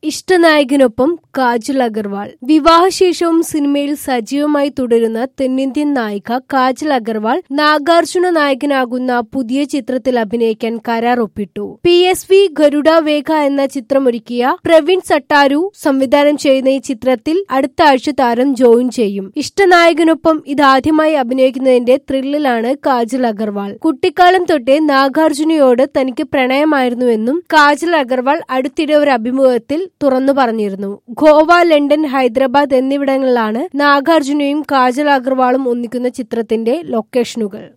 ഇഷ്ടനായകനൊപ്പം കാജൽ അഗർവാൾ വിവാഹശേഷവും സിനിമയിൽ സജീവമായി തുടരുന്ന തെന്നിന്ത്യൻ നായിക കാജൽ അഗർവാൾ നാഗാർജുന നായകനാകുന്ന പുതിയ ചിത്രത്തിൽ അഭിനയിക്കാൻ കരാർ ഒപ്പിട്ടു പി എസ് വി ഗരുഡ വേഗ എന്ന ചിത്രമൊരുക്കിയ പ്രവീൺ സട്ടാരു സംവിധാനം ചെയ്യുന്ന ഈ ചിത്രത്തിൽ അടുത്ത ആഴ്ച താരം ജോയിൻ ചെയ്യും ഇഷ്ടനായകനൊപ്പം ഇതാദ്യമായി അഭിനയിക്കുന്നതിന്റെ ത്രില്ലിലാണ് കാജൽ അഗർവാൾ കുട്ടിക്കാലം തൊട്ടേ നാഗാർജുനയോട് തനിക്ക് പ്രണയമായിരുന്നുവെന്നും കാജൽ അഗർവാൾ അടുത്തിടെ ഒരു അഭിമുഖത്തിൽ തുറന്നു പറഞ്ഞിരുന്നു ഗോവ ലണ്ടൻ ഹൈദരാബാദ് എന്നിവിടങ്ങളിലാണ് നാഗാർജുനയും കാജൽ അഗർവാളും ഒന്നിക്കുന്ന ചിത്രത്തിന്റെ ലൊക്കേഷനുകൾ